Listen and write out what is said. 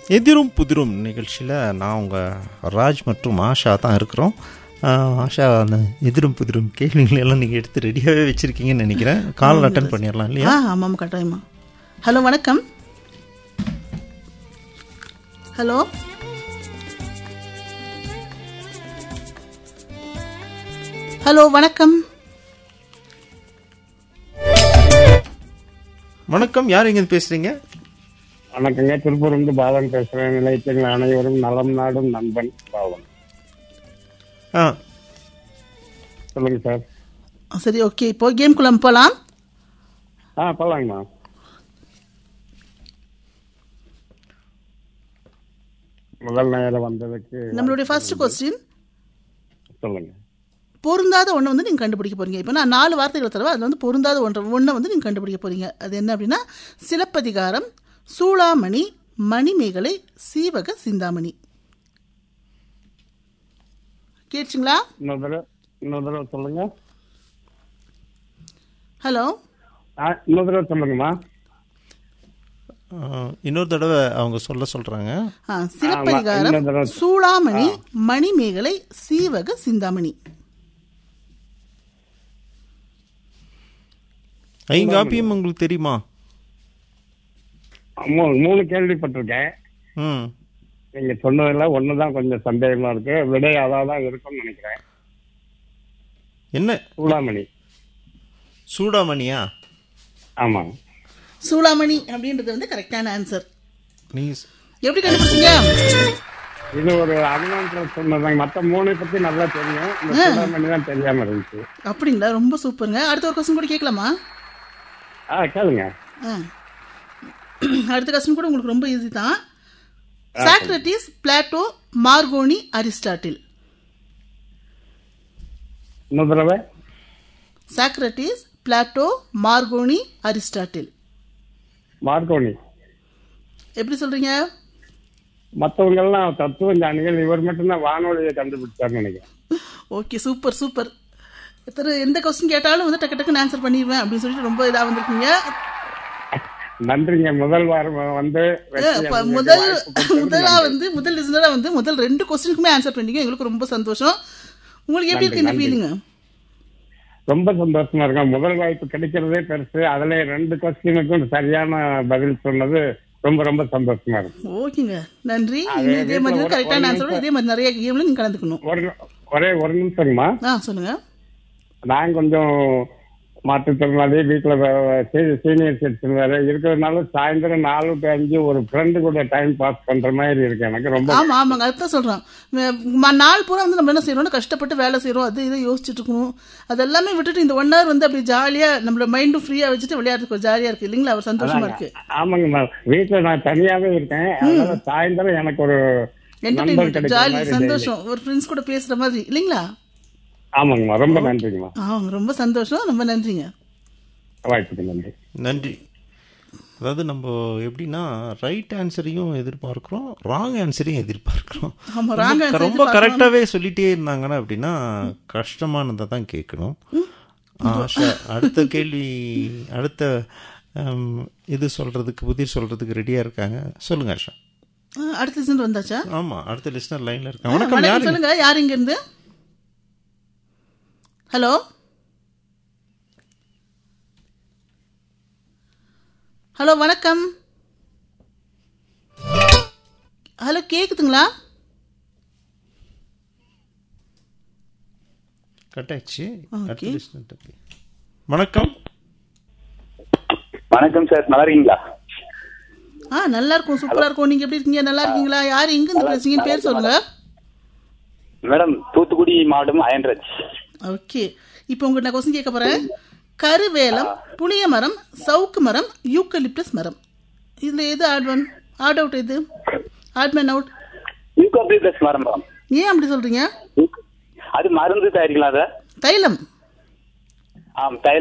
எதிரும் புதிரும் நிகழ்ச்சியில் நான் உங்கள் ராஜ் மற்றும் ஆஷா தான் இருக்கிறோம் ஆஹ், ஆஷா அந்த எதிரும் புதிரும் கேள்விகளை எல்லாம் நீங்கள் எடுத்து ரெடியாகவே வச்சுருக்கீங்கன்னு நினைக்கிறேன் கால் அட்டன் பண்ணிடலாம் ஆ இல்லையா ஆமாம் கட்டாயமா ஹலோ வணக்கம் ஹலோ ஹலோ வணக்கம் வணக்கம் யார் எங்கேருந்து பேசுகிறீங்க வணக்கங்க திருப்பூர்ந்து பாலன் பேசுறேன் நிலையத்தில் அனைவரும் நலம் நாடும் நண்பன் பாலன் ஆ சொல்லுங்க சார் ஆ, சரி ஓகே இப்போ கேம்குள்ள போகலாம் ஆ போலாங்கண்ணா முதல் நேரம் வந்ததுக்கு நம்மளுடைய ஃபர்ஸ்ட் கொஸ்டின் சொல்லுங்க பொருந்தாத ஒன்றை வந்து நீங்கள் கண்டுபிடிக்க போறீங்க இப்போ நான் நாலு வார்த்தைகள் தரவா அதில் வந்து பொருந்தாத ஒன்றை ஒன்றை வந்து நீங்கள் கண்டுபிடிக்க போறீங்க அது என்ன அப்படின்னா சிலப்பதிகாரம் சூளாமணி மணிமேகலை சீவக சிந்தாமணி கேட்டுச்சுங்களா இன்னொரு தடவை இன்னொரு தடவை சொல்லுங்க ஹலோ ஆ இன்னொரு தடவை சொல்லுங்கம்மா ஆ, இன்னொரு தடவை அவங்க சொல்ல சொல்கிறாங்க ஆ, சிலப்பதிகாரம் இன்னொரு தடவை. சூளாமணி மணிமேகலை சீவக சிந்தாமணி ஐங்காப்பியம் உங்களுக்கு தெரியுமா மூணு மூணு கேள்விப்பட்டிருக்கேன் ம் நீங்க சொன்னதுல ஒண்ணுதான் கொஞ்சம் சந்தேகமா இருக்கு விடை அதான் தான் இருக்கும்னு நினைக்கிறேன் என்ன சூடாமணி சூடாமணியா ஆமா சூளாமணி அப்படின்றது வந்து கரெக்டான ஆன்சர் நீ எப்படி கண்டுபிடிச்சீங்க இது ஒரு அனுமானத்துல சொன்னதாங்க மத்த மூணை பத்தி நல்லா தெரியும் இந்த சூடாமணி தான் தெரியாம இருந்துச்சு அப்படிங்களா ரொம்ப சூப்பருங்க அடுத்த ஒரு கொஸ்டின் கூட கேட்கலாமா ஆ கேளுங்க ஆ. அடுத்த கொஸ்டின் கூட உங்களுக்கு ரொம்ப ஈஸி தான் சாக்ரட்டிஸ் பிளாட்டோ மார்கோனி அரிஸ்டாட்டில் இன்னொரு தடவை Socrates Plato Marconi Aristotle Marconi எப்படி சொல்றீங்க மத்தவங்க எல்லாம் தத்துவ ஞானிகள் இவர் மட்டும்தான் வானொலியை கண்டுபிடிச்சார்னு நினைக்கிறேன் ஓகே சூப்பர் சூப்பர் எத்தனை எந்த கொஸ்டின் கேட்டாலும் வந்து டக்கு டக்குன்னு ஆன்சர் பண்ணிடுவேன் அப்படின்னு சொல்லிட்டு ரொம்ப இதாக வந்திருக்கீங்க நன்றிங்க முதல் வாரம் வந்து வெற்றி அப்ப அடைஞ்சதுக்கு முதல் வாய்ப்பு கொடுத்ததுக்கு முதலா நன்றி. வந்து முதல் லிசனரா வந்து முதல் ரெண்டு கொஸ்டினுக்குமே ஆன்சர் பண்ணீங்க எங்களுக்கு ரொம்ப சந்தோஷம் உங்களுக்கு எப்படி இருக்கு இந்த நன்றி, ஃபீலிங் ரொம்ப சந்தோஷமா இருக்கேன் முதல் வாய்ப்பு கிடைக்கிறதே பெருசு அதுல ரெண்டு கொஸ்டினுக்கும் சரியான பதில் சொன்னது ரொம்ப ரொம்ப சந்தோஷமா இருக்கு ஓகேங்க நன்றி அது இன்னும் இதே மாதிரி வீட்ல ஒரு- கரெக்டான ஒரு ஆன்சரோட இதே மாதிரி நிறைய கேம்ல நீங்க கலந்துக்கணும் ஒரு ஒரே ஒரு நிமிஷங்கம்மா ஆ சொல்லுங்க நான் கொஞ்சம் மாற்றுத்திறனாளி வீட்டுல சீனியர் சிட்டிசன் வேற இருக்கிறதுனால சாயந்தரம் நாலு டு அஞ்சு ஒரு ஃப்ரெண்டு கூட டைம் பாஸ் பண்ற மாதிரி இருக்கு எனக்கு ரொம்ப ஆமா ஆமாங்க அதுதான் சொல்றேன் வே- ம- நாள் பூரா வந்து நம்ம என்ன செய்யறோம்னா கஷ்டப்பட்டு வேலை செய்யறோம் அது இதை யோசிச்சுட்டு இருக்கணும் அது எல்லாமே விட்டுட்டு இந்த ஒன் ஹவர் வந்து அப்படி ஜாலியா நம்மள மைண்டும் ஃப்ரீயா வச்சுட்டு விளையாடுறதுக்கு ஜாலியா இருக்கு இல்லைங்களா அவர் சந்தோஷமா இருக்கு ஆமாங்க மேம் வீட்டுல நான் தனியாவே இருக்கேன் அதனால சாயந்தரம் எனக்கு ஒரு நண்பர் என்டர்டைன்மெண்ட் கிடைக்கிற ஜாலி மாதிரி daily. சந்தோஷம் ஒரு ஃப்ரெண்ட்ஸ் கூட பேசுற மாதிரி இல்லைங்களா ஆமாங்கம்மா ரொம்ப நன்றிங்கம்மா ஆ ரொம்ப சந்தோஷம் ரொம்ப நன்றிங்க வாய்ப்புக்கு நன்றி நன்றி அதாவது நம்ம எப்படின்னா ரைட் ஆன்சரையும் எதிர்பார்க்கிறோம் ராங் ஆன்சரையும் எதிர்பார்க்கிறோம் ஆமா, wrong ரொம்ப- answer ரொம்ப கரெக்டாகவே சொல்லிட்டே இருந்தாங்கன்னா அப்படின்னா கஷ்டமானதை தான் கேட்கணும் ஆஷா அடுத்த கேள்வி அடுத்த ஹம், இது சொல்றதுக்கு புதிர் சொல்றதுக்கு ரெடியா இருக்காங்க சொல்லுங்க ஆஷா ஆ, அடுத்த லிசன் வந்தாச்சா ஆமா அடுத்த லிஸ்னர் லைன்ல இருக்காங்க வணக்கம் வணக்கம் யாரு சொல்லுங்க யார் இங்க இருந்து ஹலோ ஹலோ வணக்கம் ஹலோ கேக்குதுங்களா கட் ஆயிடுச்சு அடுத்த Okay. listener-ட்ட. வணக்கம் வணக்கம் சார் நல்லா இருக்கீங்களா ஆ நல்லா இருக்கும் சூப்பரா இருக்கும் நீங்க எப்படி இருக்கீங்க நல்லா இருக்கீங்களா யார் எங்க இருந்து பேசுறீங்கன்னு பேர் சொல்லுங்க மேடம் தூத்துக்குடி மாவட்டம் அயன்ராஜ் ஓகே இப்போ உங்களுக்கு நான் கொஸ்டின் கேட்க போறேன் கருவேலம் புளிய மரம் சவுக்கு மரம் யூக்கலிப்டஸ் மரம் இதுல எது ஆட் ஒன் ஆட் அவுட் எது ஆட் மேன் அவுட் யூகாபிளஸ் மரம் மேடம் ஏன் அப்படி சொல்றீங்க அது மருந்து தயாரிக்கலாம் சார் தைலம் ஆம் தைலம்